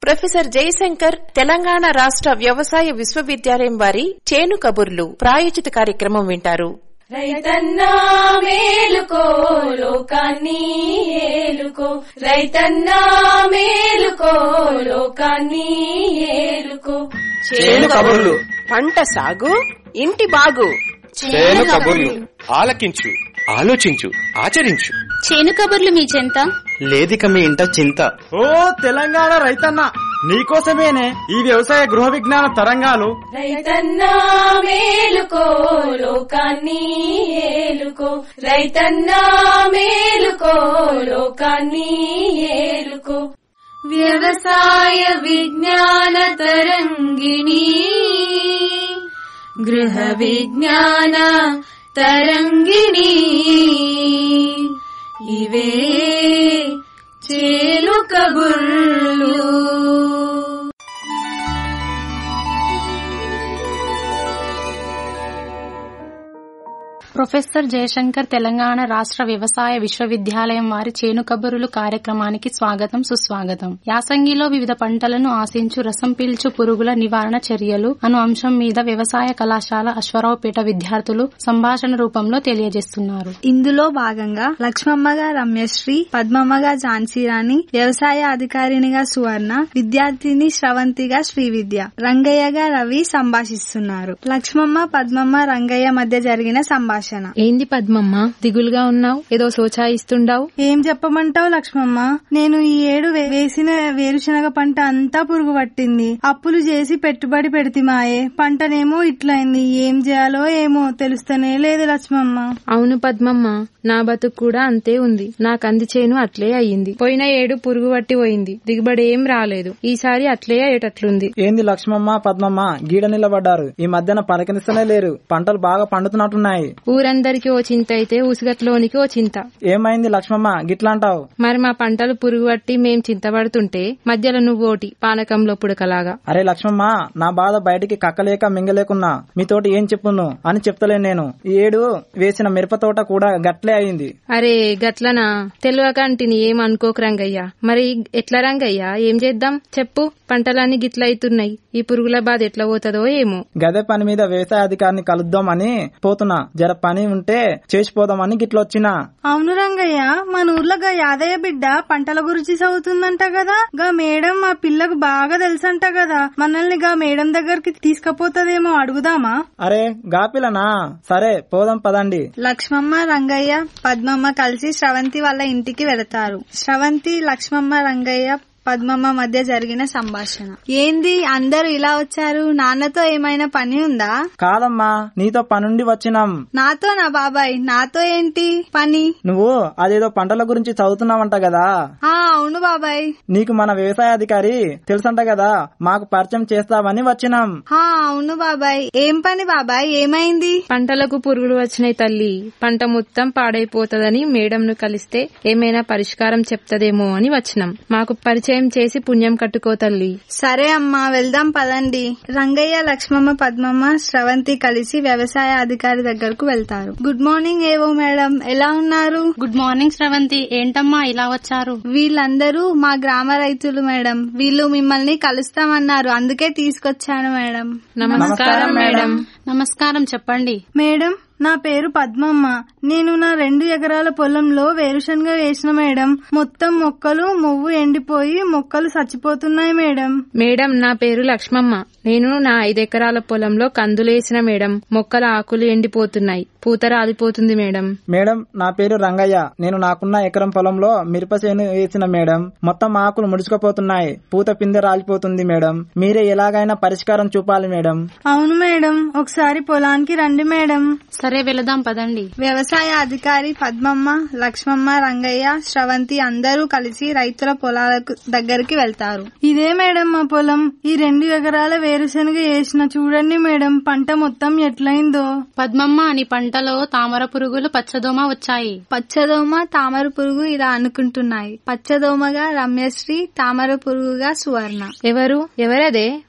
Professor Jayashankar Telangana రాష్ట్ర వ్యవసాయ విశ్వవిద్యాలయం వారి చేను కబుర్లు ప్రాయోజిత కార్యక్రమం వింటారు రైతన్నా మేలుకో లోకాన్ని ఏలుకో రైతన్నా మేలుకో లోకాన్ని ఏలుకో చేను కబుర్లు పంట సాగు ఇంటి బాగు చేను కబుర్లు ఆలకించు ఆలోచించు ఆచరించు చేను కబుర్లు మీ చెంత లేదిక మీ ఇంట చింత ఓ తెలంగాణ రైతన్న నీకోసమేనే ఈ వ్యవసాయ గృహ విజ్ఞాన తరంగాలు రైతన్నా మేలుకో లోకాన్ని ఏలుకో రైతన్నా మేలుకో లోకాన్ని ఏలుకో వ్యవసాయ విజ్ఞాన తరంగిణి గృహ విజ్ఞాన తరంగిణి ఇవే చేలు కబుర్లు ప్రొఫెసర్ జయశంకర్ తెలంగాణ రాష్ట్ర వ్యవసాయ విశ్వవిద్యాలయం వారి చేను కబురులు కార్యక్రమానికి స్వాగతం సుస్వాగతం యాసంగిలో వివిధ పంటలను ఆశించు రసం పీల్చు పురుగుల నివారణ చర్యలు అను అంశం మీద వ్యవసాయ కళాశాల అశ్వరావుపేట విద్యార్థులు సంభాషణ రూపంలో తెలియజేస్తున్నారు ఇందులో భాగంగా లక్ష్మమ్మగా రమ్యశ్రీ పద్మమ్మగా ఝాన్సీరాణి వ్యవసాయ అధికారినిగా సువర్ణ విద్యార్థిని శ్రవంతిగా శ్రీవిద్య రంగయ్యగా రవి సంభాషిస్తున్నారు లక్ష్మమ్మ పద్మమ్మ రంగయ్య మధ్య జరిగిన సంభాషణ ఏంది పద్మమ్మ దిగులుగా ఉన్నావు ఏదో సోచాయిస్తుండావు ఏం చెప్పమంటావు లక్ష్మమ్మ నేను ఈ ఏడు వే- వేసిన వేరుశనగ పంట అంతా పురుగు పట్టింది అప్పులు చేసి పెట్టుబడి పెడితే మాయే పంటనేమో ఇట్లయింది ఏం చేయాలో ఏమో తెలుస్తనే లేదు లక్ష్మమ్మ అవును పద్మమ్మ నా బతుకు కూడా అంతే ఉంది నా కంది చేను అట్లే అయ్యింది పోయిన ఏడు పురుగు పట్టి పోయింది దిగుబడి ఏం రాలేదు ఈసారి అట్లే అయ్యేటట్లుంది ఏంది లక్ష్మమ్మ పద్మమ్మ గీడ నిలబడ్డారు ఈ మధ్యన పలకనిస్తూనే లేరు పంటలు బాగా పండుతున్నట్టున్నాయి ఊరందరికి ఓ చింత అయితే ఉసుగట్లోనికి ఓ చింత ఏమైంది లక్ష్మమ్మ గిట్లంటావు మరి మా పంటలు పురుగు పట్టి మేం చింతపడుతుంటే మధ్యలో నువ్వోటి పానకంలో పుడకలాగా అరే లక్ష్మమ్మ నా బాధ బయటికి కక్కలేక మింగలేకున్నా మీతోటి ఏం చెప్పును అని చెప్తలేను నేను ఈ ఏడు వేసిన మిరప తోట కూడా గట్లే అయింది అరే గట్లనా తెలియక అంటిని ఏం అనుకోకు రంగయ్య మరి ఎట్లా రంగయ్య ఏం చేద్దాం చెప్పు పంటలన్నీ గిట్లయితున్నాయి ఈ పురుగుల బాధ ఎట్లా పోతుందో ఏమో గదే పని మీద వ్యవసాయ అధికారిని కలుద్దామని పోతున్నా జర పని ఉంటే చేసిపోదామని గిట్లొచ్చినా అవును రంగయ్య మన ఊర్లో గా యాదయ్య బిడ్డ పంటల గురించి చదువుతుందంట కదా గా మేడం మా పిల్లకు బాగా తెలుసంట కదా మనల్ని గా మేడం దగ్గరికి తీసుకపోతుందేమో అడుగుదామా అరే గాపిలనా సరే పోదాం పదండి లక్ష్మమ్మ రంగయ్య పద్మమ్మ కలిసి శ్రవంతి వాళ్ళ ఇంటికి వెళతారు శ్రవంతి లక్ష్మమ్మ రంగయ్య పద్మమ్మ మధ్య జరిగిన సంభాషణ ఏంది అందరూ ఇలా వచ్చారు నాన్నతో ఏమైనా పని ఉందా కాదమ్మా నీతో పనుండి వచ్చినాం నాతో నా బాబాయ్ నాతో ఏంటి పని నువ్వు అదేదో పంటల గురించి చదువుతున్నావంట కదా ఆ అవును బాబాయ్ నీకు మన వ్యవసాయ అధికారి తెలుసంట కదా మాకు పరిచయం చేస్తావని వచ్చినాం హా అవును బాబాయ్ ఏం పని బాబాయ్ ఏమైంది పంటలకు పురుగులు వచ్చినాయి తల్లి పంట మొత్తం పాడైపోతదని మేడంను కలిస్తే ఏమైనా పరిష్కారం చెప్తదేమో అని వచ్చినాం మాకు పరిచయం చేసి పుణ్యం కట్టుకో తల్లి సరే అమ్మా వెళ్దాం పదండి రంగయ్య లక్ష్మమ్మ పద్మమ్మ శ్రవంతి కలిసి వ్యవసాయ అధికారి దగ్గరకు వెళ్తారు గుడ్ మార్నింగ్ ఏవో మేడం ఎలా ఉన్నారు గుడ్ మార్నింగ్ శ్రవంతి ఏంటమ్మా ఇలా వచ్చారు వీళ్ళందరూ మా గ్రామ రైతులు మేడం వీళ్ళు మిమ్మల్ని కలుస్తామన్నారు అందుకే తీసుకొచ్చాను మేడం నమస్కారం మేడం నమస్కారం చెప్పండి మేడం నా పేరు పద్మమ్మ నేను నా రెండు ఎకరాల పొలంలో వేరుశనగ వేసిన మేడం మొత్తం మొక్కలు మొవ్వు ఎండిపోయి మొక్కలు చచ్చిపోతున్నాయి మేడం మేడం నా పేరు లక్ష్మమ్మ నేను నా ఐదెకరాల పొలంలో కందులేసిన మేడం మొక్కల ఆకులు ఎండిపోతున్నాయి పూత రాలిపోతుంది మేడం మేడం నా పేరు రంగయ్య నేను నాకున్న ఎకరం పొలంలో మిరప చేను వేసిన మేడం మొత్తం ఆకులు ముడుచుకుపోతున్నాయి పూత పిందె రాలిపోతుంది మేడం మీరే ఎలాగైనా పరిష్కారం చూపాలి మేడం అవును మేడం ఒకసారి పొలానికి రండి మేడం సరే వెళదాం పదండి వ్యవసాయ అధికారి పద్మమ్మ లక్ష్మమ్మ రంగయ్య శ్రవంతి అందరూ కలిసి రైతుల పొలాలకు దగ్గరికి వెళ్తారు ఇదే మేడం మా పొలం ఈ రెండు ఎకరాల వేరుశనగ వేసిన చూడండి మేడం పంట మొత్తం ఎట్లయిందో పద్మమ్మ నీ పంటలో తామర పురుగులు పచ్చదోమ వచ్చాయి పచ్చదోమ తామర పురుగు ఇలా అనుకుంటున్నాయి పచ్చదోమగా రమ్యశ్రీ తామర పురుగుగా సువర్ణ ఎవరు ఎవరదే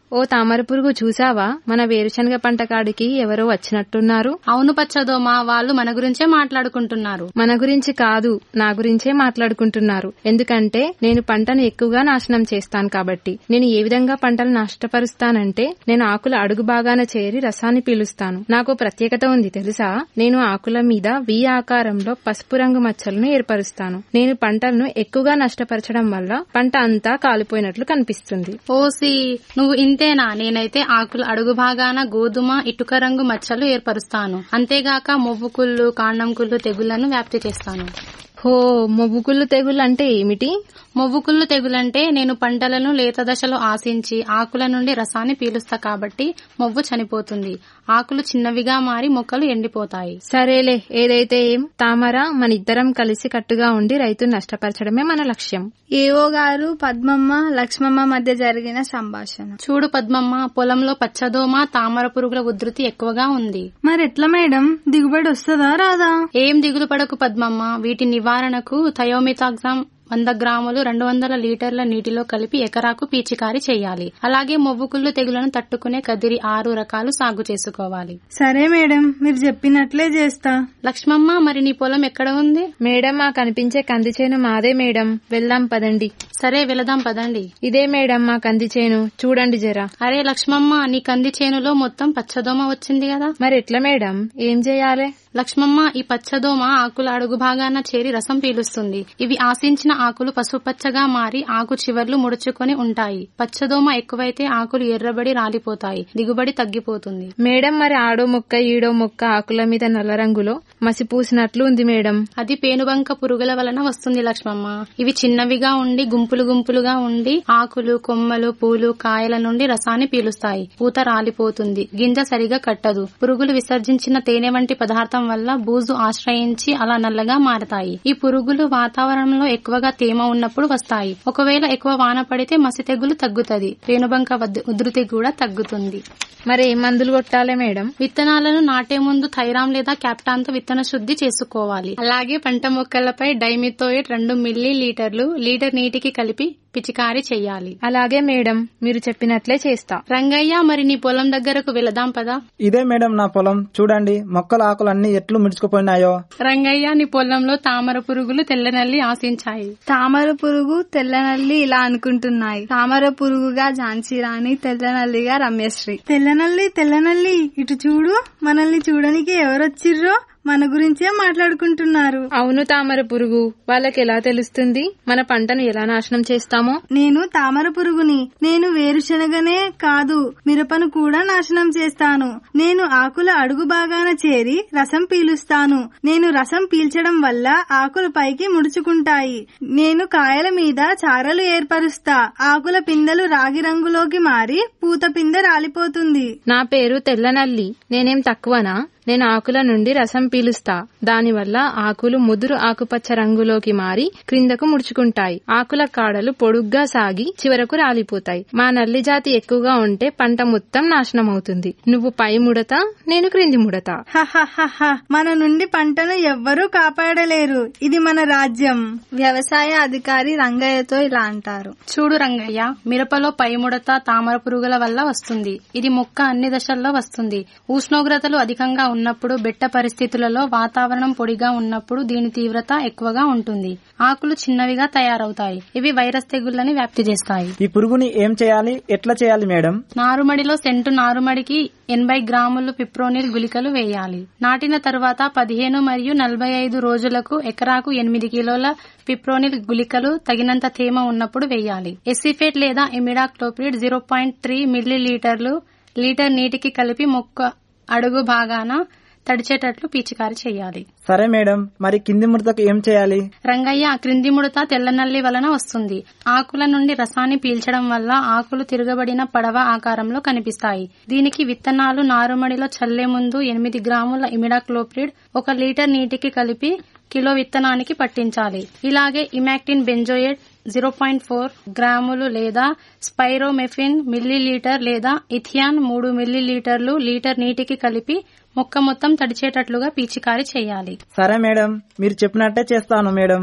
ఓ తామర పురుగు చూసావా మన వేరుశనగ పంట కాడికి ఎవరో వచ్చినట్టున్నారు అవును పచ్చదోమ వాళ్ళు మన గురించే మాట్లాడుకుంటున్నారు మన గురించి కాదు నా గురించే మాట్లాడుకుంటున్నారు ఎందుకంటే నేను పంటను ఎక్కువగా నాశనం చేస్తాను కాబట్టి నేను ఏ విధంగా పంటలు నష్టపరుస్తానంటే నేను ఆకుల అడుగు భాగాన చేరి రసాన్ని పీలుస్తాను నాకు ప్రత్యేకత ఉంది తెలుసా నేను ఆకుల మీద వి ఆకారంలో పసుపు రంగు మచ్చలను ఏర్పరుస్తాను నేను పంటలను ఎక్కువగా నష్టపరచడం వల్ల పంట అంతా కాలిపోయినట్లు కనిపిస్తుంది ఓసి నువ్వు ఇంతేనా నేనైతే ఆకుల అడుగు భాగాన గోధుమ ఇటుక రంగు మచ్చలు ఏర్పరుస్తాను అంతేగాక మొవ్వు కుళ్ళు కాండం కుళ్ళు తెగుళ్లను వ్యాప్తి చేస్తాను హో మొవ్వుకుళ్ళు తెగులు అంటే ఏమిటి మొవ్వుకుళ్ళు తెగులంటే నేను పంటలను లేత దశలో ఆశించి ఆకుల నుండి రసాన్ని పీలుస్తా కాబట్టి మొవ్వు చనిపోతుంది ఆకులు చిన్నవిగా మారి మొక్కలు ఎండిపోతాయి సరేలే ఏదైతే ఏం తామర మన ఇద్దరం కలిసి కట్టుగా ఉండి రైతును నష్టపరచడమే మన లక్ష్యం ఏవో గారు పద్మమ్మ లక్ష్మమ్మ మధ్య జరిగిన సంభాషణ చూడు పద్మమ్మ పొలంలో పచ్చదోమ తామర పురుగుల ఉధృతి ఎక్కువగా ఉంది మరెట్లా మేడం దిగుబడి వస్తుందా రాదా ఏం దిగులు పడకు పద్మమ్మ వీటి నివారణకు థయోమితాగ్జామ్ వంద గ్రాములు రెండు వందల లీటర్ల నీటిలో కలిపి ఎకరాకు పీచికారి చేయాలి అలాగే మొవ్వుకుళ్ళు తెగులను తట్టుకునే కదిరి ఆరు రకాలు సాగు చేసుకోవాలి సరే మేడం మీరు చెప్పినట్లే చేస్తా లక్ష్మమ్మ మరి నీ పొలం ఎక్కడ ఉంది మేడం మా కనిపించే కంది చేను మాదే మేడం వెళ్దాం పదండి సరే వెళదాం పదండి ఇదే మేడం మా కంది చేను చూడండి జరా అరే లక్ష్మమ్మ నీ కంది చేనులో మొత్తం పచ్చదోమ వచ్చింది కదా మరి ఎట్లా మేడం ఏం చేయాలి లక్ష్మమ్మ ఈ పచ్చదోమ ఆకుల అడుగు భాగాన చేరి రసం పీలుస్తుంది ఇవి ఆశించిన ఆకులు పసుపచ్చగా మారి ఆకు చివర్లు ముడుచుకొని ఉంటాయి పచ్చదోమ ఎక్కువైతే ఆకులు ఎర్రబడి రాలిపోతాయి దిగుబడి తగ్గిపోతుంది మేడం మరి ఆడో మొక్క ఈడో మొక్క ఆకుల మీద నల్ల రంగులో మసి పూసినట్లు ఉంది మేడం అది పేనుబంక పురుగుల వలన వస్తుంది లక్ష్మమ్మ ఇవి చిన్నవిగా ఉండి గుంపులు గుంపులుగా ఉండి ఆకులు కొమ్మలు పూలు కాయల నుండి రసాన్ని పీలుస్తాయి పూత రాలిపోతుంది గింజ సరిగా కట్టదు పురుగులు విసర్జించిన తేనె వంటి పదార్థం వల్ల బూజు ఆశ్రయించి అలా నల్లగా మారతాయి ఈ పురుగులు వాతావరణంలో ఎక్కువగా తేమ ఉన్నప్పుడు వస్తాయి ఒకవేళ ఎక్కువ వాన పడితే మసి తెగులు తగ్గుతుంది పేనుబంక వద్- ఉధృతి కూడా తగ్గుతుంది మరి ఏ మందులు కొట్టాలి మేడం విత్తనాలను నాటే ముందు థైరామ్ లేదా క్యాప్టాన్ తో విత్తన శుద్ధి చేసుకోవాలి అలాగే పంట మొక్కలపై డైమిథోయిడ్ రెండు మిల్లీ లీటర్లు లీటర్ నీటికి కలిపి పిచికారీ చెయ్యాలి అలాగే మేడం మీరు చెప్పినట్లే చేస్తా రంగయ్య మరి నీ పొలం దగ్గరకు వెళదాం పదా ఇదే మేడం నా పొలం చూడండి మొక్కల ఆకులు అన్ని ఎట్లు మిడుచుకుపోయినాయో రంగయ్య నీ పొలంలో తామర పురుగులు తెల్లనల్లి ఆశించాయి తామర పురుగు తెల్లనల్లి ఇలా అనుకుంటున్నాయి తామర పురుగుగా ఝాన్సీ రాణి తెల్లనల్లిగా రమ్యశ్రీ తెల్లనల్లి తెల్లనల్లి ఇటు చూడు మనల్ని చూడనికి ఎవరొచ్చిర్రో మన గురించే మాట్లాడుకుంటున్నారు అవును తామర పురుగు వాళ్ళకి ఎలా తెలుస్తుంది మన పంటను ఎలా నాశనం చేస్తామో నేను తామర పురుగుని నేను వేరుశనగనే కాదు మిరపను కూడా నాశనం చేస్తాను నేను ఆకుల అడుగు భాగాన చేరి రసం పీలుస్తాను నేను రసం పీల్చడం వల్ల ఆకులు పైకి ముడుచుకుంటాయి నేను కాయల మీద చారలు ఏర్పరుస్తా ఆకుల పిందెలు రాగి రంగులోకి మారి పూత పిందె రాలిపోతుంది నా పేరు తెల్లనల్లి నేనేం తక్కువనా నేను ఆకుల నుండి రసం పీలుస్తా దానివల్ల ఆకులు ముదురు ఆకుపచ్చ రంగులోకి మారి క్రిందకు ముడుచుకుంటాయి ఆకుల కాడలు పొడుగ్గా సాగి చివరకు రాలిపోతాయి మా నల్లి జాతి ఎక్కువగా ఉంటే పంట మొత్తం నాశనం అవుతుంది నువ్వు పై ముడత నేను క్రింది ముడత హహహహ. మన నుండి పంటను ఎవ్వరూ కాపాడలేరు ఇది మన రాజ్యం వ్యవసాయ అధికారి రంగయ్యతో ఇలా అంటారు చూడు రంగయ్య మిరపలో పైముడత తామర పురుగుల వల్ల వస్తుంది ఇది మొక్క అన్ని దశల్లో వస్తుంది ఉష్ణోగ్రతలు అధికంగా ఉన్నప్పుడు బెట్ట పరిస్థితులలో వాతావరణం పొడిగా ఉన్నప్పుడు దీని తీవ్రత ఎక్కువగా ఉంటుంది ఆకులు చిన్నవిగా తయారవుతాయి ఇవి వైరస్ తెగుళ్లని వ్యాప్తి చేస్తాయి ఈ పురుగుని ఏం చేయాలి ఎట్లా చేయాలి మేడం నారుమడిలో సెంటు నారుమడికి ఎనభై గ్రాములు పిప్రోనిల్ గుళికలు వేయాలి నాటిన తరువాత పదిహేను మరియు నలభై ఐదు రోజులకు ఎకరాకు ఎనిమిది కిలోల పిప్రోనిల్ గుళికలు తగినంత తేమ ఉన్నప్పుడు వేయాలి ఎసిఫేట్ లేదా ఎమిడాక్లోప్రిడ్ జీరో పాయింట్ త్రీ మిల్లీ లీటర్లు లీటర్ నీటికి కలిపి మొక్క అడుగు భాగాన తడిచేటట్లు పీచికారి చేయాలి సరే మేడం మరి కింది ముడతకు ఏం చేయాలి రంగయ్య క్రింది ముడత తెల్లనల్లి వలన వస్తుంది ఆకుల నుండి రసాన్ని పీల్చడం వల్ల ఆకులు తిరగబడిన పడవ ఆకారంలో కనిపిస్తాయి దీనికి విత్తనాలు నారుమడిలో చల్లే ముందు ఎనిమిది గ్రాముల ఇమిడాక్లోప్రిడ్ ఒక లీటర్ నీటికి కలిపి కిలో విత్తనానికి పట్టించాలి ఇలాగే emamectin benzoate zero point four గ్రాములు లేదా స్పైరోమెఫిన్ మిల్లీ లీటర్ లేదా ఇథియాన్ మూడు మిల్లీ లీటర్లు లీటర్ నీటికి కలిపి మొక్క మొత్తం తడిచేటట్లుగా పీచికారి చేయాలి సరే మేడం మీరు చెప్పినట్టే చేస్తాను మేడం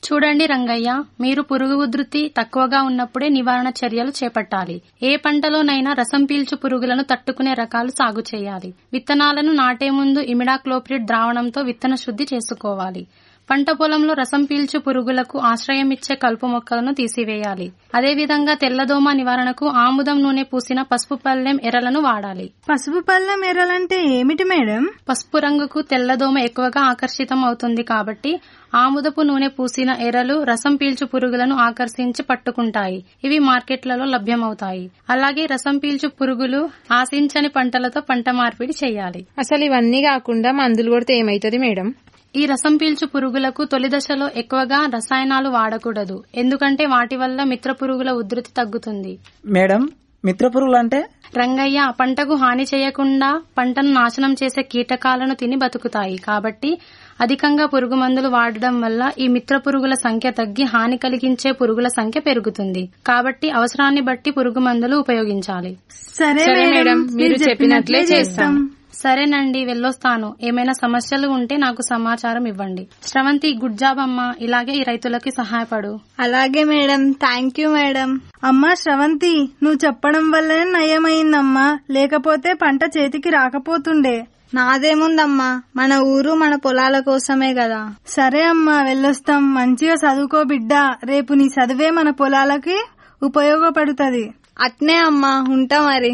చూడండి రంగయ్య మీరు పురుగు ఉధృతి తక్కువగా ఉన్నప్పుడే నివారణ చర్యలు చేపట్టాలి ఏ పంటలోనైనా రసం పీల్చు పురుగులను తట్టుకునే రకాలు సాగు చేయాలి విత్తనాలను నాటే ముందు ఇమిడాక్లోప్రిడ్ ద్రావణంతో విత్తన శుద్ధి చేసుకోవాలి పంట పొలంలో రసం పీల్చు పురుగులకు ఆశ్రయం ఇచ్చే కలుపు మొక్కలను తీసివేయాలి అదేవిధంగా తెల్లదోమ నివారణకు ఆముదం నూనె పూసిన పసుపు పల్లెం ఎర్రలను వాడాలి పసుపు పళ్ళెం ఎర్రలంటే ఏమిటి మేడం పసుపు రంగుకు తెల్లదోమ ఎక్కువగా ఆకర్షితం అవుతుంది కాబట్టి ఆముదపు నూనె పూసిన ఎర్రలు రసం పీల్చు పురుగులను ఆకర్షించి పట్టుకుంటాయి ఇవి మార్కెట్లలో లభ్యమవుతాయి అలాగే రసం పీల్చు పురుగులు ఆశించని పంటలతో పంట మార్పిడి చేయాలి అసలు ఇవన్నీ కాకుండా మందులు కొడితే ఏమైతుంది మేడం ఈ రసం పీల్చు పురుగులకు తొలి దశలో ఎక్కువగా రసాయనాలు వాడకూడదు ఎందుకంటే వాటి వల్ల మిత్ర పురుగుల ఉధృతి తగ్గుతుంది మేడం మిత్ర పురుగులు అంటే రంగయ్య పంటకు హాని చేయకుండా పంటను నాశనం చేసే కీటకాలను తిని బతుకుతాయి కాబట్టి అధికంగా పురుగు మందులు వాడడం వల్ల ఈ మిత్ర పురుగుల సంఖ్య తగ్గి హాని కలిగించే పురుగుల సంఖ్య పెరుగుతుంది కాబట్టి అవసరాన్ని బట్టి పురుగు మందులు ఉపయోగించాలి సరే సరే మేడం, మీరు చెప్పినట్లే చేస్తాం. సరేనండి వెళ్ళొస్తాను ఏమైనా సమస్యలు ఉంటే నాకు సమాచారం ఇవ్వండి శ్రవంతి గుడ్ జాబ్ అమ్మా ఇలాగే ఈ రైతులకి సహాయపడు అలాగే మేడం థ్యాంక్ యూ మేడం అమ్మా శ్రవంతి నువ్వు చెప్పడం వల్లనే నయమైందమ్మా లేకపోతే పంట చేతికి రాకపోతుండే నాదేముందమ్మా మన ఊరు మన పొలాల కోసమే కదా సరే అమ్మా వెళ్ళొస్తాం మంచిగా చదువుకో బిడ్డ రేపు నీ చదివే మన పొలాలకి ఉపయోగపడుతుంది అట్నే అమ్మా ఉంటా మరి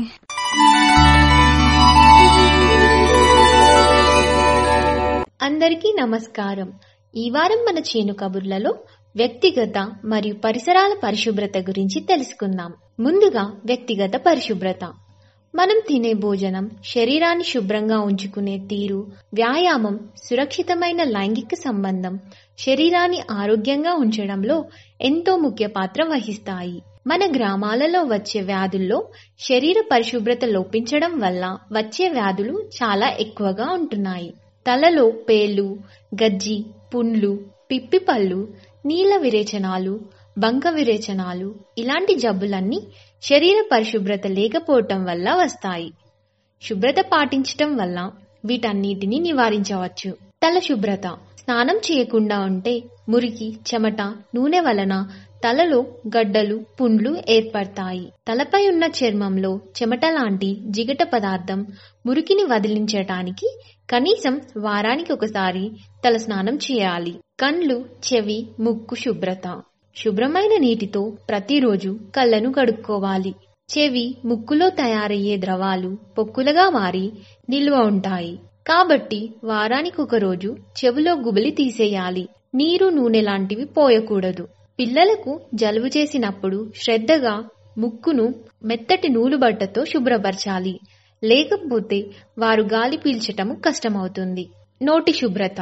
అందరికీ నమస్కారం ఈ వారం మన చేను కబుర్లలో వ్యక్తిగత మరియు పరిసరాల పరిశుభ్రత గురించి తెలుసుకుందాం ముందుగా వ్యక్తిగత పరిశుభ్రత మనం తినే భోజనం శరీరాన్ని శుభ్రంగా ఉంచుకునే తీరు వ్యాయామం సురక్షితమైన లైంగిక సంబంధం శరీరాన్ని ఆరోగ్యంగా ఉంచడంలో ఎంతో ముఖ్య పాత్ర వహిస్తాయి మన గ్రామాలలో వచ్చే వ్యాధుల్లో శరీర పరిశుభ్రత లోపించడం వల్ల వచ్చే వ్యాధులు చాలా ఎక్కువగా ఉంటున్నాయి తలలో పేలు గజ్జి పుండ్లు పిప్పిపళ్ళు నీల విరేచనాలు బంక విరేచనాలు ఇలాంటి జబ్బులన్నీ శరీర పరిశుభ్రత లేకపోవటం వల్ల వస్తాయి శుభ్రత పాటించటం వల్ల వీటన్నిటిని నివారించవచ్చు తల శుభ్రత స్నానం చేయకుండా ఉంటే మురికి చెమట నూనె వలన తలలో గడ్డలు పుండ్లు ఏర్పడతాయి తలపై ఉన్న చర్మంలో చెమట లాంటి జిగట పదార్థం మురికిని వదిలించటానికి కనీసం వారానికి ఒకసారి తల స్నానం చేయాలి కండ్లు చెవి ముక్కు శుభ్రత శుభ్రమైన నీటితో ప్రతిరోజు కళ్ళను కడుక్కోవాలి చెవి ముక్కులో తయారయ్యే ద్రవాలు పొక్కులుగా మారి నిల్వ ఉంటాయి కాబట్టి వారానికి ఒక రోజు చెవిలో గుబిలి తీసేయాలి నీరు నూనె లాంటివి పోయకూడదు పిల్లలకు జలుబు చేసినప్పుడు శ్రద్ధగా ముక్కును మెత్తటి నూలు బట్టతో శుభ్రపరచాలి లేకపోతే వారు గాలి పీల్చటము కష్టమవుతుంది నోటి శుభ్రత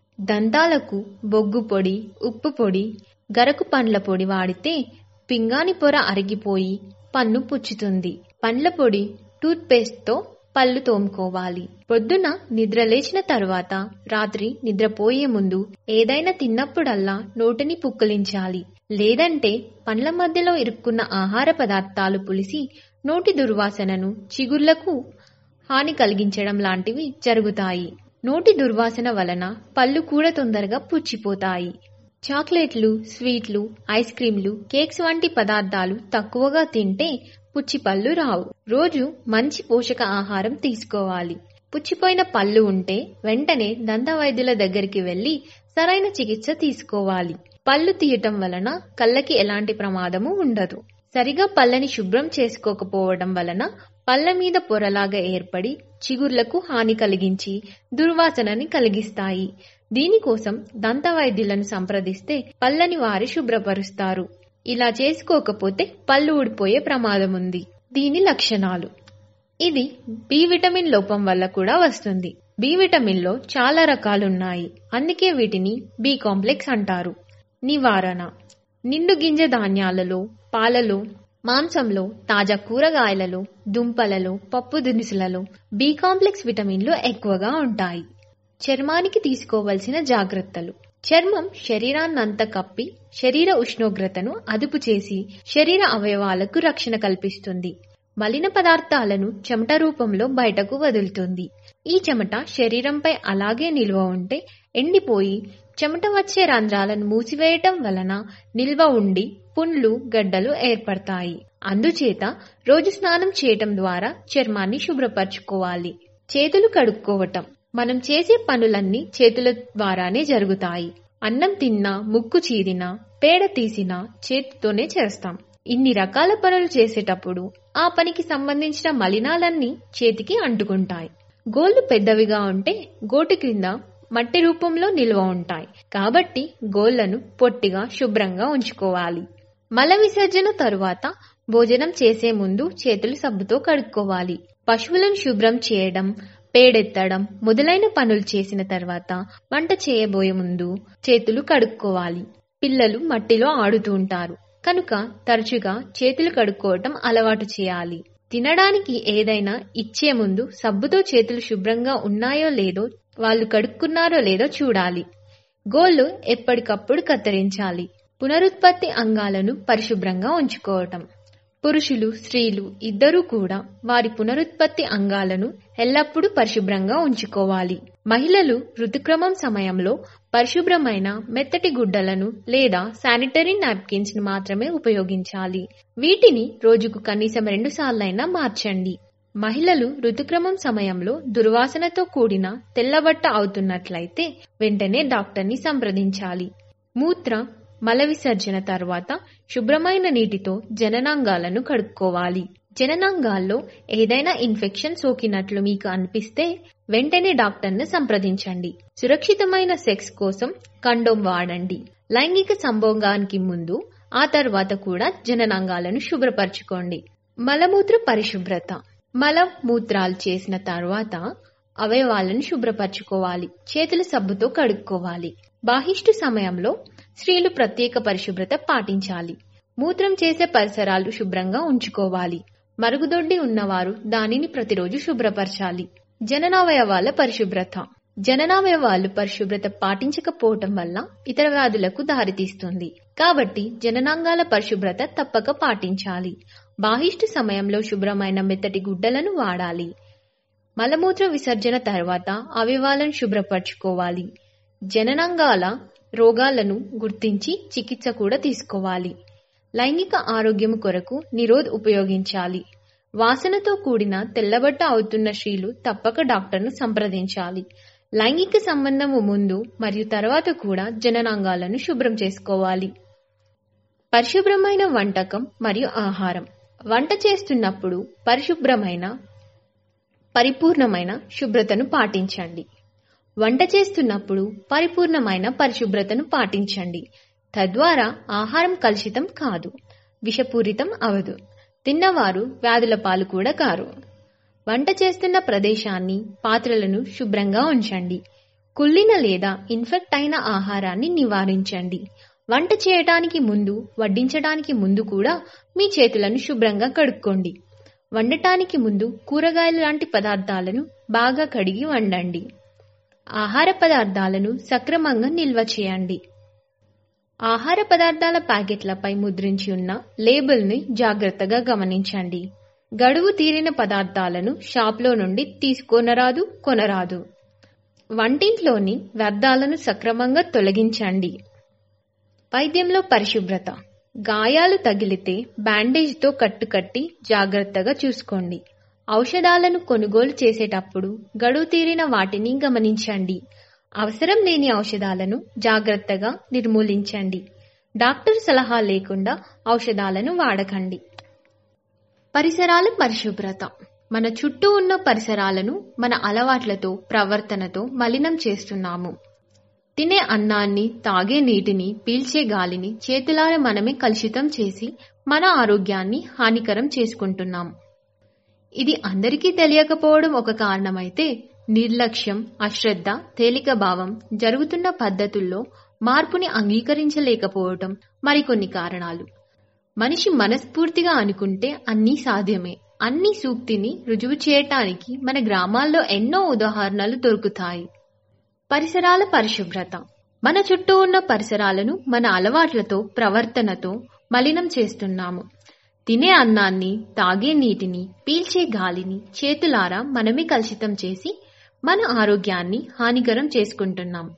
దంతాలకు బొగ్గు పొడి ఉప్పు పొడి గరకు పండ్ల పొడి వాడితే పింగాణి పొర అరిగిపోయి పన్ను పుచ్చుతుంది పండ్ల పొడి టూత్ పేస్ట్తో పళ్ళు తోముకోవాలి పొద్దున నిద్ర లేచిన తర్వాత రాత్రి నిద్రపోయే ముందు ఏదైనా తిన్నప్పుడల్లా నోటిని పుక్కలించాలి లేదంటే పండ్ల మధ్యలో ఇరుక్కున్న ఆహార పదార్థాలు పులిసి నోటి దుర్వాసనను చిగుర్లకు హాని కలిగించడం లాంటివి జరుగుతాయి నోటి దుర్వాసన వలన పళ్ళు కూడా తొందరగా పుచ్చిపోతాయి చాక్లెట్లు స్వీట్లు ఐస్ క్రీంలు కేక్స్ వంటి పదార్థాలు తక్కువగా తింటే పుచ్చి పళ్ళు రావు రోజు మంచి పోషక ఆహారం తీసుకోవాలి పుచ్చిపోయిన పళ్ళు ఉంటే వెంటనే దంత వైద్యుల దగ్గరికి వెళ్లి సరైన చికిత్స తీసుకోవాలి పళ్ళు తీయటం వలన కళ్ళకి ఎలాంటి ప్రమాదము ఉండదు సరిగా పళ్ళని శుభ్రం చేసుకోకపోవడం వలన పళ్ళ మీద పొరలాగా ఏర్పడి చిగుర్లకు హాని కలిగించి దుర్వాసనని కలిగిస్తాయి దీనికోసం దంత వైద్యులను సంప్రదిస్తే పళ్ళని వారి శుభ్రపరుస్తారు ఇలా చేసుకోకపోతే పళ్ళు ఊడిపోయే ప్రమాదం ఉంది దీని లక్షణాలు ఇది బి విటమిన్ లోపం వల్ల కూడా వస్తుంది బి విటమిన్ లో చాలా రకాలున్నాయి అందుకే వీటిని బి కాంప్లెక్స్ అంటారు నివారణ నిండు గింజ ధాన్యాలలో పాలలో మాంసంలో తాజా కూరగాయలలో దుంపలలో పప్పు దినుసులలో బి కాంప్లెక్స్ విటమిన్లు ఎక్కువగా ఉంటాయి చర్మానికి తీసుకోవలసిన జాగ్రత్తలు చర్మం శరీరాన్నంతా కప్పి శరీర ఉష్ణోగ్రతను అదుపు చేసి శరీర అవయవాలకు రక్షణ కల్పిస్తుంది మలిన పదార్థాలను చెమట రూపంలో బయటకు వదులుతుంది ఈ చెమట శరీరంపై అలాగే నిల్వ ఉంటే ఎండిపోయి చెమట వచ్చే రంధ్రాలను మూసివేయటం వలన నిల్వ ఉండి పుండ్లు గడ్డలు ఏర్పడతాయి అందుచేత రోజు స్నానం చేయటం ద్వారా చర్మాన్ని శుభ్రపరచుకోవాలి చేతులు కడుక్కోవటం మనం చేసే పనులన్నీ చేతుల ద్వారానే జరుగుతాయి అన్నం తిన్నా ముక్కు చీదినా పేడ తీసినా చేతితోనే చేస్తాం ఇన్ని రకాల పనులు చేసేటప్పుడు ఆ పనికి సంబంధించిన మలినాలన్నీ చేతికి అంటుకుంటాయి గోళ్లు పెద్దవిగా ఉంటే గోటు కింద మట్టి రూపంలో నిల్వ ఉంటాయి కాబట్టి గోళ్లను పొట్టిగా శుభ్రంగా ఉంచుకోవాలి మల విసర్జన తరువాత భోజనం చేసే ముందు చేతులు సబ్బుతో కడుక్కోవాలి పశువులను శుభ్రం చేయడం పేడెత్తడం మొదలైన పనులు చేసిన తర్వాత వంట చేయబోయే ముందు చేతులు కడుక్కోవాలి పిల్లలు మట్టిలో ఆడుతూ ఉంటారు కనుక తరచుగా చేతులు కడుక్కోవటం అలవాటు చేయాలి తినడానికి ఏదైనా ఇచ్చే ముందు సబ్బుతో చేతులు శుభ్రంగా ఉన్నాయో లేదో వాళ్ళు కడుక్కున్నారో లేదో చూడాలి గోళ్లు ఎప్పటికప్పుడు కత్తిరించాలి పునరుత్పత్తి అంగాలను పరిశుభ్రంగా ఉంచుకోవటం పురుషులు స్త్రీలు ఇద్దరూ కూడా వారి పునరుత్పత్తి అంగాలను ఎల్లప్పుడూ పరిశుభ్రంగా ఉంచుకోవాలి మహిళలు ఋతుక్రమం సమయంలో పరిశుభ్రమైన మెత్తటి గుడ్డలను లేదా శానిటరీ నాప్కిన్స్ ను మాత్రమే ఉపయోగించాలి వీటిని రోజుకు కనీసం రెండు సార్లైనా మార్చండి మహిళలు ఋతుక్రమం సమయంలో దుర్వాసనతో కూడిన తెల్లబట్ట అవుతున్నట్లయితే వెంటనే డాక్టర్ని సంప్రదించాలి మూత్ర మల విసర్జన తర్వాత శుభ్రమైన నీటితో జననాంగాలను కడుక్కోవాలి జననాంగాల్లో ఏదైనా ఇన్ఫెక్షన్ సోకినట్లు మీకు అనిపిస్తే వెంటనే డాక్టర్ను సంప్రదించండి సురక్షితమైన సెక్స్ కోసం కండోమ్ వాడండి లైంగిక సంభోగానికి ముందు ఆ తర్వాత కూడా జననాంగాలను శుభ్రపరచుకోండి మలమూత్ర పరిశుభ్రత మల మూత్రాలు చేసిన తర్వాత అవయవాలను శుభ్రపరచుకోవాలి చేతుల సబ్బుతో కడుక్కోవాలి బాహిష్టు సమయంలో స్త్రీలు ప్రత్యేక పరిశుభ్రత పాటించాలి మూత్రం చేసే పరిసరాలు శుభ్రంగా ఉంచుకోవాలి మరుగుదొడ్డి ఉన్నవారు దానిని ప్రతిరోజు శుభ్రపరచాలి జననావయవాల పరిశుభ్రత జననావయవాలు పరిశుభ్రత పాటించకపోవటం వల్ల ఇతర వ్యాధులకు దారితీస్తుంది కాబట్టి జననాంగాల పరిశుభ్రత తప్పక పాటించాలి బాహిష్టు సమయంలో శుభ్రమైన మెత్తటి గుడ్డలను వాడాలి మలమూత్ర విసర్జన తర్వాత అవయవాలను శుభ్రపరచుకోవాలి జననాంగాల రోగాలను గుర్తించి చికిత్స కూడా తీసుకోవాలి లైంగిక ఆరోగ్యం కొరకు నిరోధ్ ఉపయోగించాలి వాసనతో కూడిన తెల్లబట్ట అవుతున్న స్త్రీలు తప్పక డాక్టర్ను సంప్రదించాలి లైంగిక సంబంధము ముందు మరియు తర్వాత కూడా జననాంగాలను శుభ్రం చేసుకోవాలి పరిశుభ్రమైన వంటకం మరియు ఆహారం వంట చేస్తున్నప్పుడు పరిశుభ్రమైన పరిపూర్ణమైన శుభ్రతను పాటించండి వంట చేస్తున్నప్పుడు పరిపూర్ణమైన పరిశుభ్రతను పాటించండి తద్వారా ఆహారం కలుషితం కాదు విషపూరితం అవదు తిన్నవారు వ్యాధుల పాలు కూడా కారు వంట చేస్తున్న ప్రదేశాన్ని పాత్రలను శుభ్రంగా ఉంచండి కుళ్ళిన లేదా ఇన్ఫెక్ట్ అయిన ఆహారాన్ని నివారించండి వంట చేయటానికి ముందు వడ్డించడానికి ముందు కూడా మీ చేతులను శుభ్రంగా కడుక్కోండి వండటానికి ముందు కూరగాయలు లాంటి పదార్థాలను బాగా కడిగి వండండి ఆహార పదార్థాలను సక్రమంగా నిల్వ చేయండి ఆహార పదార్థాల ప్యాకెట్లపై ముద్రించి ఉన్న లేబుల్ని జాగ్రత్తగా గమనించండి గడువు తీరిన పదార్థాలను షాప్లో నుండి తీసుకొనరాదు కొనరాదు వంటింట్లోని వ్యర్థాలను సక్రమంగా తొలగించండి వైద్యంలో పరిశుభ్రత గాయాలు తగిలితే బ్యాండేజ్తో కట్టుకట్టి జాగ్రత్తగా చూసుకోండి ఔషధాలను కొనుగోలు చేసేటప్పుడు గడువు తీరిన వాటిని గమనించండి అవసరం లేని ఔషధాలను జాగ్రత్తగా నిర్మూలించండి డాక్టర్ సలహా లేకుండా ఔషధాలను వాడకండి పరిసరాల పరిశుభ్రత మన చుట్టూ ఉన్న పరిసరాలను మన అలవాట్లతో ప్రవర్తనతో మలినం చేస్తున్నాము తినే అన్నాన్ని తాగే నీటిని పీల్చే గాలిని చేతులార మనమే కలుషితం చేసి మన ఆరోగ్యాన్ని హానికరం చేసుకుంటున్నాం ఇది అందరికీ తెలియకపోవడం ఒక కారణమైతే నిర్లక్ష్యం అశ్రద్ధ తేలిక భావం జరుగుతున్న పద్ధతుల్లో మార్పుని అంగీకరించలేకపోవటం మరికొన్ని కారణాలు మనిషి మనస్ఫూర్తిగా అనుకుంటే అన్నీ సాధ్యమే అన్ని సూక్తిని రుజువు చేయటానికి మన గ్రామాల్లో ఎన్నో ఉదాహరణలు దొరుకుతాయి పరిసరాల పరిశుభ్రత మన చుట్టూ ఉన్న పరిసరాలను మన అలవాట్లతో ప్రవర్తనతో మలినం చేస్తున్నాము తినే అన్నాన్ని తాగే నీటిని పీల్చే గాలిని చేతులారా మనమే కలుషితం చేసి మన ఆరోగ్యాన్ని హానికరం చేసుకుంటున్నాం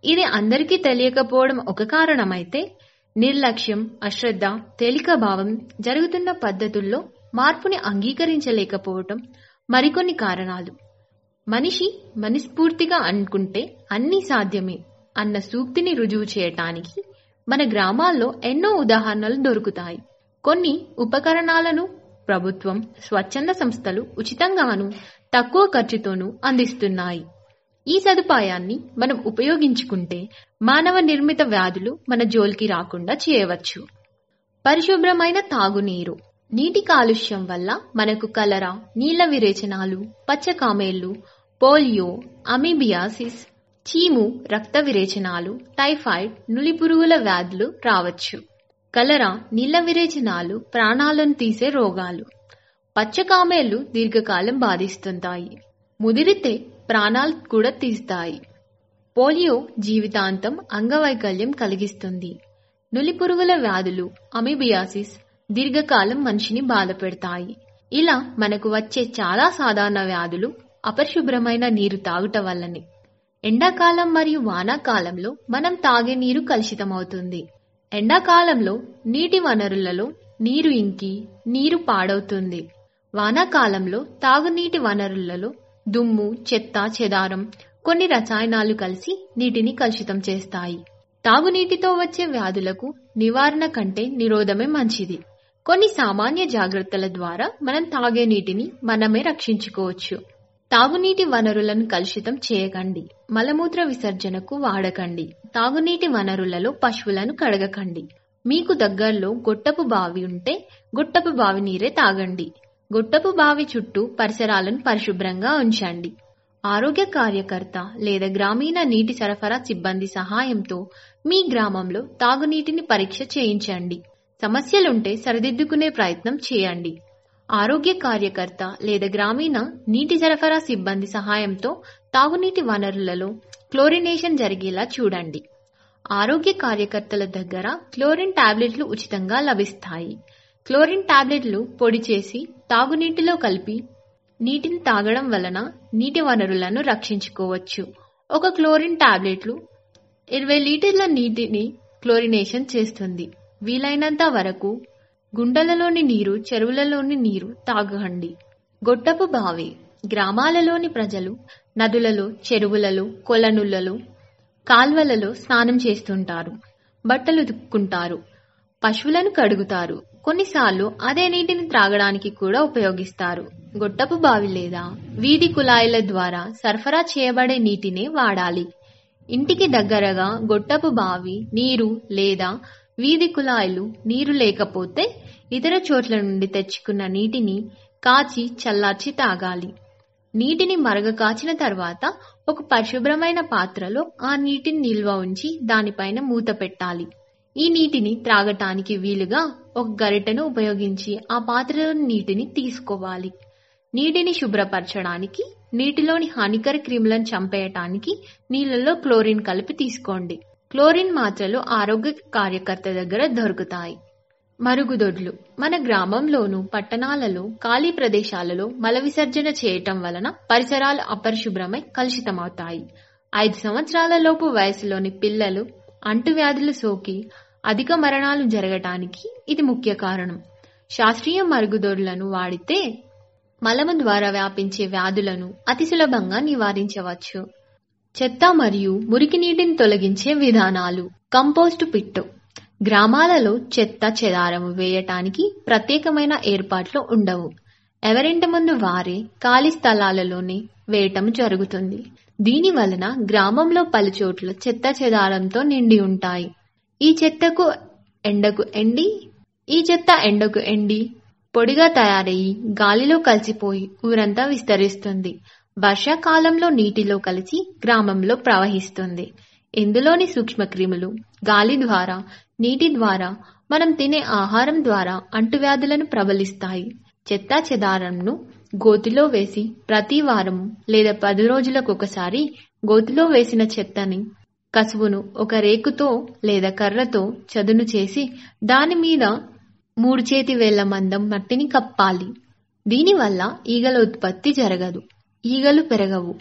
ఇది అందరికీ తెలియకపోవడం ఒక కారణమైతే నిర్లక్ష్యం అశ్రద్ధ తేలిక భావం జరుగుతున్న పద్ధతుల్లో మార్పుని అంగీకరించలేకపోవటం మరికొన్ని కారణాలు మనిషి మనస్ఫూర్తిగా అనుకుంటే అన్నీ సాధ్యమే అన్న సూక్తిని రుజువు చేయటానికి మన గ్రామాల్లో ఎన్నో ఉదాహరణలు దొరుకుతాయి కొన్ని ఉపకరణాలను ప్రభుత్వం స్వచ్ఛంద సంస్థలు ఉచితంగాను తక్కువ ఖర్చుతోనూ అందిస్తున్నాయి ఈ సదుపాయాన్ని మనం ఉపయోగించుకుంటే మానవ నిర్మిత వ్యాధులు మన జోలికి రాకుండా చేయవచ్చు పరిశుభ్రమైన తాగునీరు నీటి కాలుష్యం వల్ల మనకు కలరా నీళ్ల విరేచనాలు పచ్చకామేళ్లు పోలియో అమీబియాసిస్ చీము రక్త విరేచనాలు టైఫాయిడ్ నులిపురుగుల వ్యాధులు రావచ్చు కలరా నీళ్ల విరేచనాలు ప్రాణాలను తీసే రోగాలు పచ్చకామేళ్లు దీర్ఘకాలం బాధిస్తుంటాయి ముదిరితే ప్రాణాలు కూడా తీస్తాయి పోలియో జీవితాంతం అంగవైకల్యం కలిగిస్తుంది నులిపురుగుల వ్యాధులు అమీబియాసిస్ దీర్ఘకాలం మనిషిని బాధపెడతాయి ఇలా మనకు వచ్చే చాలా సాధారణ వ్యాధులు అపరిశుభ్రమైన నీరు తాగుట వల్లనే ఎండాకాలం మరియు వానాకాలంలో మనం తాగే నీరు కలుషితమవుతుంది ఎండాకాలంలో నీటి వనరులలో నీరు ఇంకి నీరు పాడవుతుంది వానాకాలంలో తాగునీటి వనరులలో దుమ్ము చెత్త చెదారం కొన్ని రసాయనాలు కలిసి నీటిని కలుషితం చేస్తాయి తాగునీటితో వచ్చే వ్యాధులకు నివారణ కంటే నిరోధమే మంచిది కొన్ని సామాన్య జాగ్రత్తల ద్వారా మనం తాగే నీటిని మనమే రక్షించుకోవచ్చు తాగునీటి వనరులను కలుషితం చేయకండి మలమూత్ర విసర్జనకు వాడకండి తాగునీటి వనరులలో పశువులను కడగకండి మీకు దగ్గరలో గొట్టపు బావి ఉంటే గొట్టపు బావి నీరే తాగండి గొట్టపు బావి చుట్టూ పరిసరాలను పరిశుభ్రంగా ఉంచండి ఆరోగ్య కార్యకర్త లేదా గ్రామీణ నీటి సరఫరా సిబ్బంది సహాయంతో మీ గ్రామంలో తాగునీటిని పరీక్ష చేయించండి సమస్యలుంటే సరిదిద్దుకునే ప్రయత్నం చేయండి ఆరోగ్య కార్యకర్త లేదా గ్రామీణ నీటి సరఫరా సిబ్బంది సహాయంతో తాగునీటి వనరులలో క్లోరినేషన్ జరిగేలా చూడండి ఆరోగ్య కార్యకర్తల దగ్గర క్లోరిన్ టాబ్లెట్లు ఉచితంగా లభిస్తాయి క్లోరిన్ టాబ్లెట్లు పొడి చేసి తాగునీటిలో కలిపి నీటిని తాగడం వలన నీటి వనరులను రక్షించుకోవచ్చు ఒక క్లోరిన్ టాబ్లెట్లు ఇరవై లీటర్ల నీటిని క్లోరినేషన్ చేస్తుంది వీలైనంత వరకు గుండెలలోని నీరు చెరువులలోని నీరు తాగండి గొట్టపు బావి గ్రామాలలోని ప్రజలు నదులలో చెరువులలో కొలనులలో కాల్వలలో స్నానం చేస్తుంటారు బట్టలు ఉతుక్కుంటారు పశువులను కడుగుతారు కొన్నిసార్లు అదే నీటిని త్రాగడానికి కూడా ఉపయోగిస్తారు గొట్టపు బావి లేదా వీధి కుళాయిల ద్వారా సరఫరా చేయబడే నీటినే వాడాలి ఇంటికి దగ్గరగా గొట్టపు బావి నీరు లేదా వీధి కుళాయిలు నీరు లేకపోతే ఇతర చోట్ల నుండి తెచ్చుకున్న నీటిని కాచి చల్లార్చి తాగాలి నీటిని మరగ కాచిన తర్వాత ఒక పరిశుభ్రమైన పాత్రలో ఆ నీటిని నిల్వ ఉంచి దానిపైన మూత పెట్టాలి ఈ నీటిని త్రాగటానికి వీలుగా ఒక గరిటెను ఉపయోగించి ఆ పాత్రలోని నీటిని తీసుకోవాలి నీటిని శుభ్రపరచడానికి నీటిలోని హానికర క్రిములను చంపేయటానికి నీళ్ళలో క్లోరిన్ కలిపి తీసుకోండి క్లోరిన్ మాత్రలు ఆరోగ్య కార్యకర్త దగ్గర దొరుకుతాయి మరుగుదొడ్లు మన గ్రామంలోను పట్టణాలలో ఖాళీ ప్రదేశాలలో మల విసర్జన చేయటం వలన పరిసరాలు అపరిశుభ్రమై కలుషితమవుతాయి ఐదు సంవత్సరాల లోపు వయసులోని పిల్లలు అంటువ్యాధులు సోకి అధిక మరణాలు జరగటానికి ఇది ముఖ్య కారణం శాస్త్రీయ మరుగుదొడ్లను వాడితే మలము ద్వారా వ్యాపించే వ్యాధులను అతి సులభంగా నివారించవచ్చు చెత్త మరియు మురికి నీటిని తొలగించే విధానాలు కంపోస్ట్ పిట్టు గ్రామాలలో చెత్త చెదారము వేయటానికి ప్రత్యేకమైన ఏర్పాట్లు ఉండవు ఎవరింటి ముందు వారే ఖాళీ స్థలాలలోనే వేయటం జరుగుతుంది దీని వలన గ్రామంలో పలుచోట్ల చెత్త చెదారంతో నిండి ఉంటాయి ఈ చెత్తకు ఎండకు ఎండి ఈ చెత్త ఎండకు ఎండి పొడిగా తయారయ్యి గాలిలో కలిసిపోయి ఊరంతా విస్తరిస్తుంది వర్షాకాలంలో నీటిలో కలిసి గ్రామంలో ప్రవహిస్తుంది ఇందులోని సూక్ష్మక్రిములు గాలి ద్వారా నీటి ద్వారా మనం తినే ఆహారం ద్వారా అంటువ్యాధులను ప్రబలిస్తాయి చెత్త చెదారంను గోతిలో వేసి ప్రతి వారము లేదా పది రోజులకు ఒకసారి గోతిలో వేసిన చెత్తని కసువును ఒక రేకుతో లేదా కర్రతో చదును చేసి దాని మీద మూడు చేతి వేళ్ల మందం మట్టిని కప్పాలి దీనివల్ల ఈగల ఉత్పత్తి జరగదు ఈగలు పెరగవు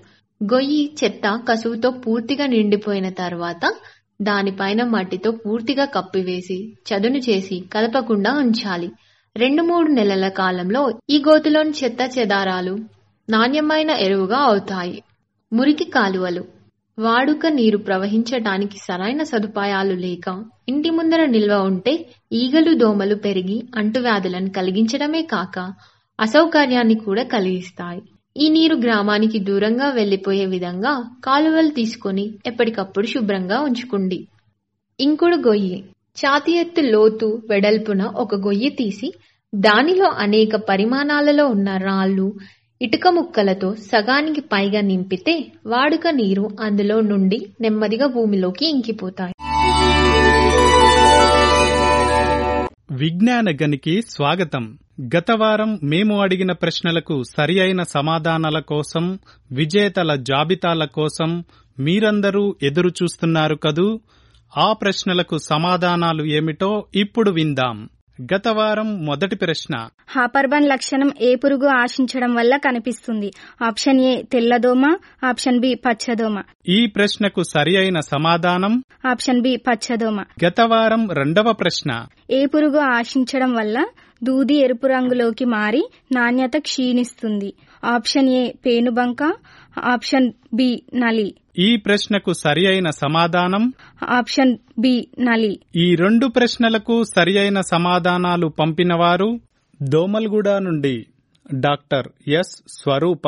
గొయ్యి చెత్త కసువుతో పూర్తిగా నిండిపోయిన తర్వాత దానిపైన మట్టితో పూర్తిగా కప్పివేసి చదును చేసి కదపకుండా ఉంచాలి రెండు మూడు నెలల కాలంలో ఈ గోతిలోని చెత్త చెదారాలు నాణ్యమైన ఎరువుగా అవుతాయి మురికి కాలువలు వాడుక నీరు ప్రవహించటానికి సరైన సదుపాయాలు లేక ఇంటి ముందర నిల్వ ఉంటే ఈగలు దోమలు పెరిగి అంటువ్యాధులను కలిగించడమే కాక అసౌకర్యాన్ని కూడా కలిగిస్తాయి ఈ నీరు గ్రామానికి దూరంగా వెళ్లిపోయే విధంగా కాలువలు తీసుకొని ఎప్పటికప్పుడు శుభ్రంగా ఉంచుకోండి ఇంకుడు గొయ్యి ఛాతి ఎత్తు లోతు వెడల్పున ఒక గొయ్యి తీసి దానిలో అనేక పరిమాణాలలో ఉన్న రాళ్ళు ఇటుక ముక్కలతో సగానికి పైగా నింపితే వాడుక నీరు అందులో నుండి నెమ్మదిగా భూమిలోకి ఇంకిపోతాయి విజ్ఞాన గనికి స్వాగతం గత వారం మేము అడిగిన ప్రశ్నలకు సరి అయిన సమాధానాల కోసం విజేతల జాబితాల కోసం మీరందరూ ఎదురు చూస్తున్నారు కదూ ఆ ప్రశ్నలకు సమాధానాలు ఏమిటో ఇప్పుడు విందాం గత వారం మొదటి ప్రశ్న హాపర్బన్ లక్షణం ఏ పురుగు ఆశించడం వల్ల కనిపిస్తుంది ఆప్షన్ ఏ తెల్లదోమ ఆప్షన్ బి పచ్చదోమ ఈ ప్రశ్నకు సరి అయిన సమాధానం ఆప్షన్ బి పచ్చదోమ గత వారం రెండవ ప్రశ్న ఏ పురుగు ఆశించడం వల్ల దూది ఎరుపు రంగులోకి మారి నాణ్యత క్షీణిస్తుంది ఆప్షన్ ఏ పేనుబంక ఆప్షన్ బి నలి ఈ ప్రశ్నకు సరి అయిన సమాధానం ఆప్షన్ బి నలి ఈ రెండు ప్రశ్నలకు సరి అయిన సమాధానాలు పంపినవారు దోమల్గూడ నుండి డాక్టర్ ఎస్ స్వరూప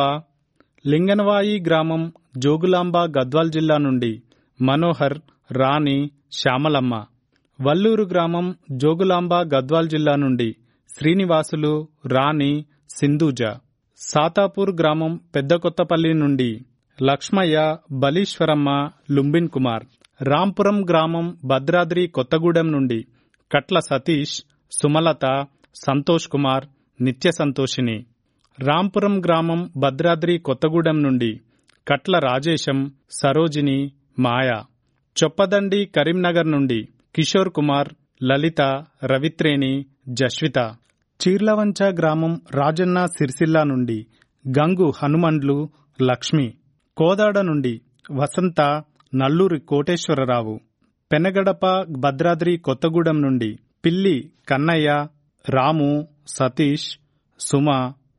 లింగనవాయి గ్రామం జోగులాంబ గద్వాల్ జిల్లా నుండి మనోహర్ రాణి శ్యామలమ్మ వల్లూరు గ్రామం జోగులాంబ గద్వాల్ జిల్లా నుండి శ్రీనివాసులు రాణి సింధూజ సాతాపూర్ గ్రామం పెద్దకొత్తపల్లి నుండి లక్ష్మయ్య బలీశ్వరమ్మ లుంబిన్ కుమార్ రాంపురం గ్రామం భద్రాద్రి కొత్తగూడెం నుండి కట్ల సతీష్ సుమలత సంతోష్ కుమార్ నిత్య సంతోషిని రాంపురం గ్రామం భద్రాద్రి కొత్తగూడెం నుండి కట్ల రాజేశం సరోజిని మాయ చొప్పదండి కరీంనగర్ నుండి కిషోర్ కుమార్ లలిత రవిత్రేణి జస్విత చీర్లవంచ గ్రామం రాజన్న సిరిసిల్ల నుండి గంగు హనుమండ్లు లక్ష్మి కోదాడ నుండి వసంత నల్లూరి కోటేశ్వరరావు పెనగడప భద్రాద్రి కొత్తగూడెం నుండి పిల్లి కన్నయ్య రాము సతీష్ సుమ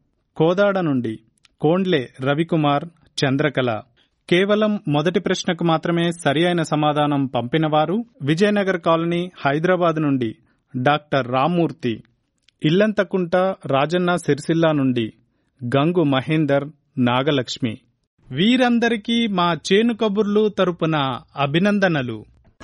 కోదాడ నుండి కోండ్లే రవికుమార్ చంద్రకళ కేవలం మొదటి ప్రశ్నకు మాత్రమే సరి అయిన సమాధానం పంపినవారు విజయనగర్ కాలనీ హైదరాబాద్ నుండి డాక్టర్ రామ్మూర్తి ఇల్లంతకుంట రాజన్న సిరిసిల్ల నుండి గంగు మహేందర్ నాగలక్ష్మి వీరందరికీ మా చేను కబుర్లు తరపున అభినందనలు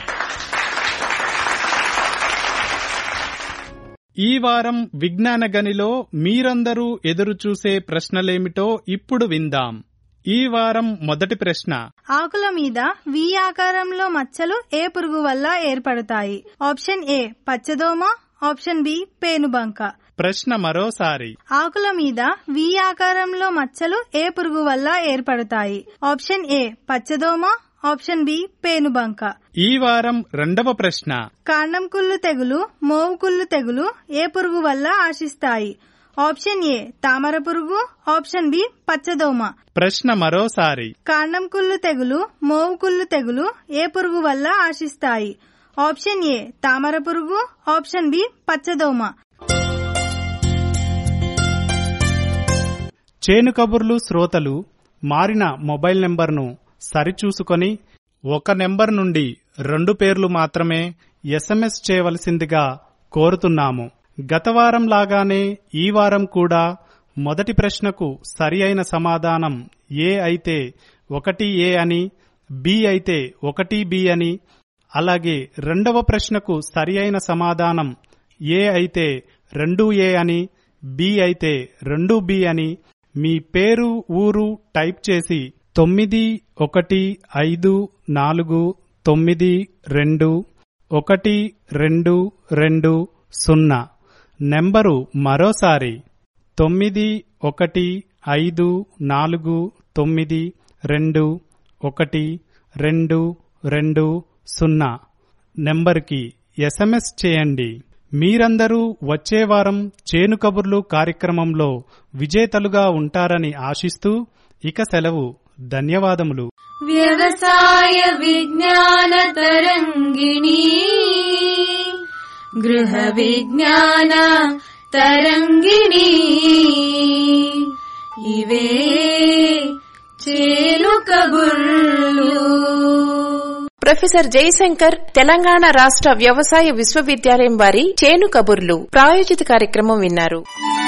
ఈ వారం విజ్ఞాన గనిలో మీరందరూ ఎదురుచూసే ప్రశ్నలేమిటో ఇప్పుడు విందాం ఈ వారం మొదటి ప్రశ్న ఆకుల మీద వి ఆకారంలో మచ్చలు ఏ పురుగు వల్ల ఏర్పడతాయి ఆప్షన్ ఏ పచ్చదోమ ఆప్షన్ బి పేనుబంక ప్రశ్న మరోసారి ఆకుల మీద వి ఆకారంలో మచ్చలు ఏ పురుగు వల్ల ఏర్పడతాయి ఆప్షన్ ఏ పచ్చదోమ ఆప్షన్ బి పేనుబంక ఈ వారం రెండవ ప్రశ్న కాండం కుళ్ళు తెగులు మోవు కుళ్ళు తెగులు ఏ పురుగు వల్ల ఆశిస్తాయి ఆప్షన్ ఏ తామర పురుగు ఆప్షన్ బి పచ్చదోమ ప్రశ్న మరోసారి కాండం కుళ్ళు తెగులు మోవు కుళ్ళు తెగులు ఏ పురుగు వల్ల ఆశిస్తాయి ఆప్షన్ ఏ తామర పురుగు ఆప్షన్ బి పచ్చదోమ చేను కబుర్లు శ్రోతలు మారిన మొబైల్ నెంబర్ను సరిచూసుకొని ఒక నెంబర్ నుండి రెండు పేర్లు మాత్రమే ఎస్ఎంఎస్ చేయవలసిందిగా కోరుతున్నాము గత వారం లాగానే ఈ వారం కూడా మొదటి ప్రశ్నకు సరి అయిన సమాధానం ఏ అయితే ఒకటి ఏ అని బి అయితే ఒకటి బి అని అలాగే రెండవ ప్రశ్నకు సరి అయిన సమాధానం ఏ అయితే రెండు ఏ అని బి అయితే రెండు బి అని మీ పేరు ఊరు టైప్ చేసి తొమ్మిది ఒకటి ఐదు నాలుగు తొమ్మిది రెండు ఒకటి రెండు రెండు సున్నా నెంబరు మరోసారి తొమ్మిది ఒకటి ఐదు నాలుగు తొమ్మిది రెండు ఒకటి రెండు రెండు సున్నా నెంబర్కి ఎస్ఎంఎస్ చేయండి మీరందరూ వచ్చే వారం చేను కబుర్లు కార్యక్రమంలో విజేతలుగా ఉంటారని ఆశిస్తూ ఇక సెలవు ధన్యవాదములు వ్యవసాయ విజ్ఞాన తరంగిణి గృహ విజ్ఞాన తరంగిణి ఇవే చేలు కబుర్లు ప్రొఫెసర్ జయశంకర్ తెలంగాణ రాష్ట్ర వ్యవసాయ విశ్వవిద్యాలయం వారి చేను కబుర్లు ప్రాయోజిత కార్యక్రమం విన్నారు